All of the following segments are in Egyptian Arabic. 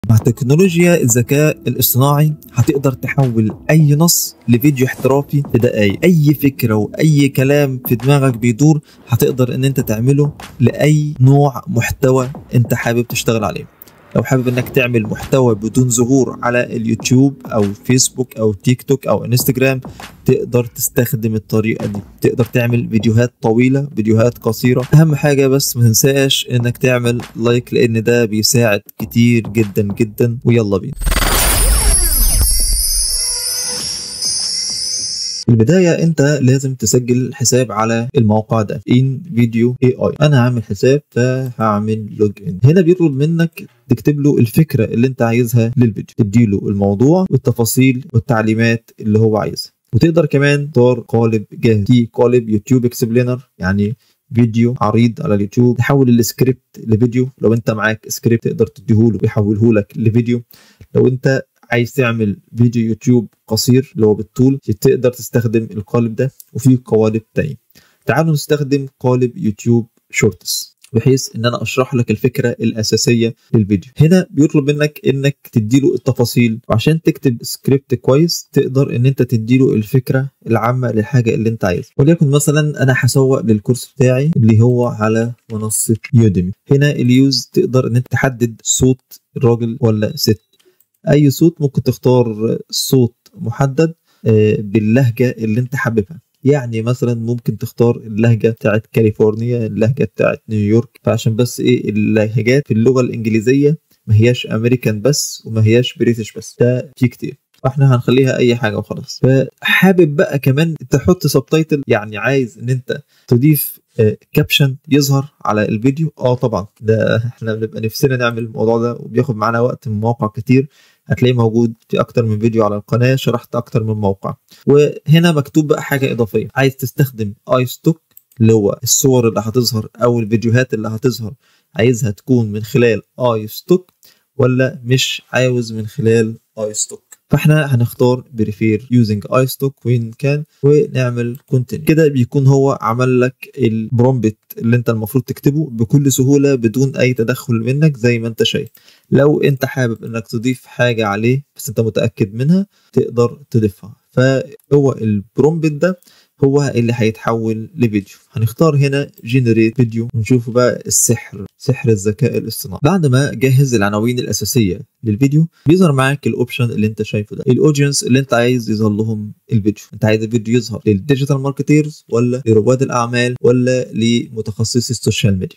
مع تكنولوجيا الذكاء الاصطناعي هتقدر تحول اي نص لفيديو احترافي في دقايق اي فكره واي كلام في دماغك بيدور هتقدر ان انت تعمله لاي نوع محتوى انت حابب تشتغل عليه لو حابب انك تعمل محتوى بدون ظهور على اليوتيوب او فيسبوك او تيك توك او انستجرام تقدر تستخدم الطريقه دي تقدر تعمل فيديوهات طويله فيديوهات قصيره اهم حاجه بس ما تنساش انك تعمل لايك لان ده بيساعد كتير جدا جدا ويلا بينا في البداية انت لازم تسجل حساب على الموقع ده ان فيديو اي اي انا هعمل حساب فهعمل لوج ان هنا بيطلب منك تكتب له الفكرة اللي انت عايزها للفيديو تديله الموضوع والتفاصيل والتعليمات اللي هو عايزها وتقدر كمان تختار قالب جاهز في قالب يوتيوب اكسبلينر يعني فيديو عريض على اليوتيوب تحول السكريبت لفيديو لو انت معاك سكريبت تقدر تديهوله ويحوله لك لفيديو لو انت عايز تعمل فيديو يوتيوب قصير اللي هو بالطول تقدر تستخدم القالب ده وفي قوالب تانية تعالوا نستخدم قالب يوتيوب شورتس بحيث ان انا اشرح لك الفكره الاساسيه للفيديو هنا بيطلب منك انك تديله التفاصيل وعشان تكتب سكريبت كويس تقدر ان انت تديله الفكره العامه للحاجه اللي انت عايزها وليكن مثلا انا هسوق للكورس بتاعي اللي هو على منصه يوديمي هنا اليوز تقدر ان انت تحدد صوت راجل ولا ست اي صوت ممكن تختار صوت محدد باللهجه اللي انت حاببها يعني مثلا ممكن تختار اللهجه بتاعت كاليفورنيا اللهجه بتاعت نيويورك فعشان بس ايه اللهجات في اللغه الانجليزيه ما هياش امريكان بس وما هياش بريتش بس ده في كتير فاحنا هنخليها اي حاجه وخلاص فحابب بقى كمان تحط سبتايتل يعني عايز ان انت تضيف كابشن يظهر على الفيديو اه طبعا ده احنا بنبقى نفسنا نعمل الموضوع ده وبياخد معانا وقت من مواقع كتير هتلاقيه موجود في اكتر من فيديو على القناه شرحت اكتر من موقع وهنا مكتوب بقى حاجه اضافيه عايز تستخدم اي ستوك اللي هو الصور اللي هتظهر او الفيديوهات اللي هتظهر عايزها تكون من خلال اي ستوك ولا مش عاوز من خلال اي ستوك فاحنا هنختار بريفير يوزنج اي ستوك وين كان ونعمل كونتينيو كده بيكون هو عمل لك البرومبت اللي انت المفروض تكتبه بكل سهوله بدون اي تدخل منك زي ما انت شايف لو انت حابب انك تضيف حاجه عليه بس انت متاكد منها تقدر تضيفها فهو البرومبت ده هو اللي هيتحول لفيديو هنختار هنا جنريت فيديو ونشوف بقى السحر سحر الذكاء الاصطناعي بعد ما جهز العناوين الاساسيه للفيديو بيظهر معاك الاوبشن اللي انت شايفه ده الاودينس اللي انت عايز يظهر لهم الفيديو انت عايز الفيديو يظهر للديجيتال ماركتيرز ولا لرواد الاعمال ولا لمتخصصي السوشيال ميديا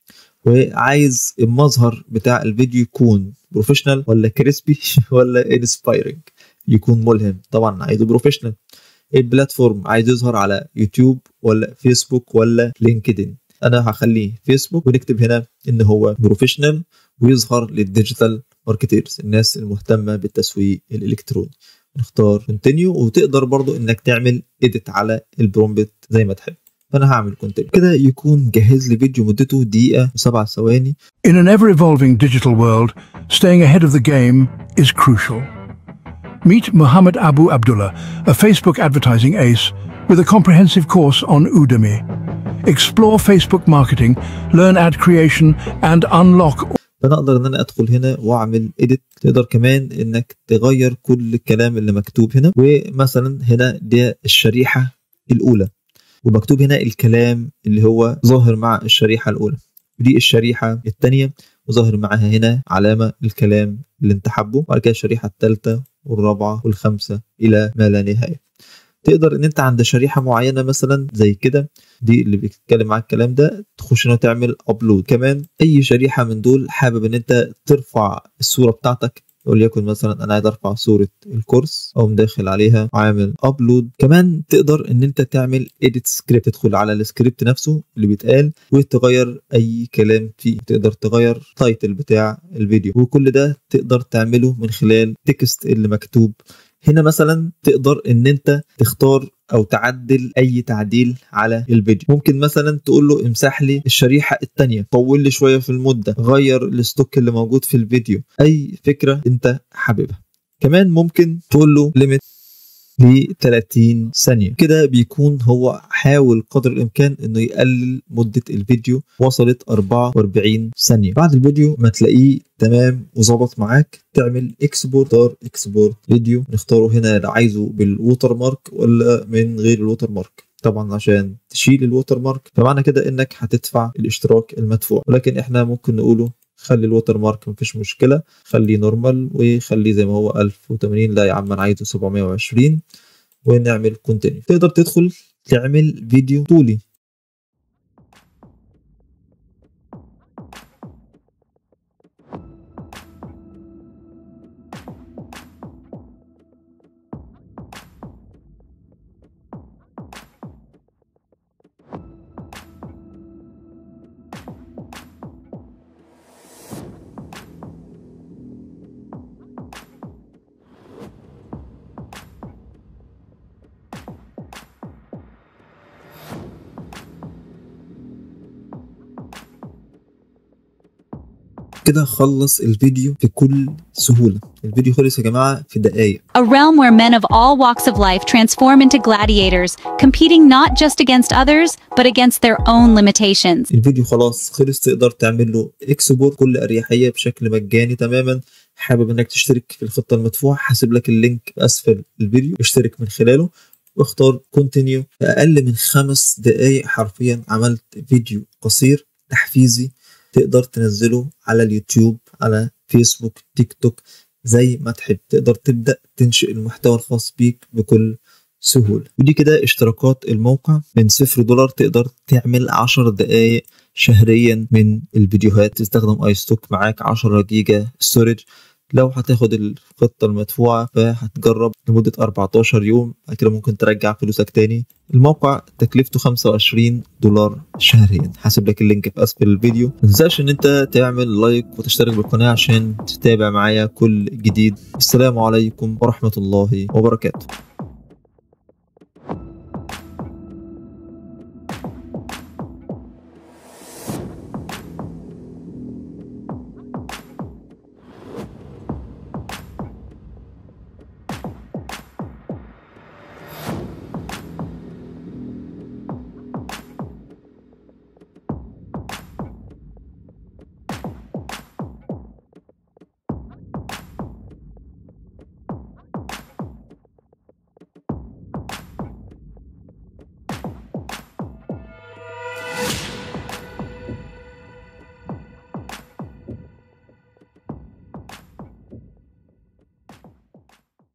وعايز المظهر بتاع الفيديو يكون بروفيشنال ولا كريسبي ولا انسبايرنج يكون ملهم طبعا عايزه بروفيشنال البلاتفورم عايز يظهر على يوتيوب ولا فيسبوك ولا لينكدين انا هخليه فيسبوك ونكتب هنا ان هو بروفيشنال ويظهر للديجيتال ماركتيرز الناس المهتمه بالتسويق الالكتروني نختار كونتينيو وتقدر برضو انك تعمل اديت على البرومبت زي ما تحب فانا هعمل كونتينيو كده يكون جهز لي فيديو مدته دقيقه وسبع ثواني In an ever evolving digital world, staying ahead of the game is crucial. Meet Muhammad Abu Abdullah, a Facebook advertising ace with a comprehensive course on Udemy. Explore Facebook marketing, learn ad creation, and unlock فانا اقدر ان انا ادخل هنا واعمل اديت تقدر كمان انك تغير كل الكلام اللي مكتوب هنا ومثلا هنا ده الشريحه الاولى ومكتوب هنا الكلام اللي هو ظاهر مع الشريحه الاولى ودي الشريحه الثانيه وظاهر معاها هنا علامه الكلام اللي انت حابه وبعد كده الشريحه الثالثه والرابعه والخامسه الى ما لا نهايه تقدر ان انت عند شريحه معينه مثلا زي كده دي اللي بيتكلم معاك الكلام ده تخش هنا تعمل ابلود كمان اي شريحه من دول حابب ان انت ترفع الصوره بتاعتك وليكن مثلا انا عايز ارفع صوره الكورس او داخل عليها عامل ابلود كمان تقدر ان انت تعمل اديت سكريبت تدخل على السكريبت نفسه اللي بيتقال وتغير اي كلام فيه تقدر تغير تايتل بتاع الفيديو وكل ده تقدر تعمله من خلال تكست اللي مكتوب هنا مثلا تقدر ان انت تختار او تعدل اي تعديل على الفيديو ممكن مثلا تقول له امسح لي الشريحه الثانيه طول لي شويه في المده غير الستوك اللي موجود في الفيديو اي فكره انت حاببها كمان ممكن تقول له ليميت ل 30 ثانية كده بيكون هو حاول قدر الإمكان إنه يقلل مدة الفيديو وصلت 44 ثانية بعد الفيديو ما تلاقيه تمام وظبط معاك تعمل اكسبورت دار اكسبورت فيديو نختاره هنا لو عايزه بالووتر مارك ولا من غير الووتر مارك طبعا عشان تشيل الووتر مارك فمعنى كده انك هتدفع الاشتراك المدفوع ولكن احنا ممكن نقوله خلي الووتر مارك مفيش مشكله خليه نورمال وخليه زي ما هو 1080 لا يا عم انا عايزه 720 ونعمل كونتينيو تقدر تدخل تعمل فيديو طولي كده خلص الفيديو في كل سهولة الفيديو خلص يا جماعة في دقايق A realm where men of all walks of life transform into gladiators, competing not just against others, but against their own limitations. الفيديو خلاص خلص تقدر تعمل له اكسبورت بكل اريحيه بشكل مجاني تماما حابب انك تشترك في الخطه المدفوعه هسيب لك اللينك اسفل الفيديو اشترك من خلاله واختار كونتينيو في اقل من خمس دقائق حرفيا عملت فيديو قصير تحفيزي تقدر تنزله على اليوتيوب على فيسبوك تيك توك زي ما تحب تقدر تبدا تنشئ المحتوى الخاص بيك بكل سهولة ودي كده اشتراكات الموقع من صفر دولار تقدر تعمل عشر دقايق شهريا من الفيديوهات تستخدم اي ستوك معاك 10 جيجا ستورج لو هتاخد الخطة المدفوعة فهتجرب لمدة 14 يوم بعد كده ممكن ترجع فلوسك تاني الموقع تكلفته 25 دولار شهريا هسيب لك اللينك في اسفل الفيديو ما تنساش ان انت تعمل لايك وتشترك بالقناة عشان تتابع معايا كل جديد السلام عليكم ورحمة الله وبركاته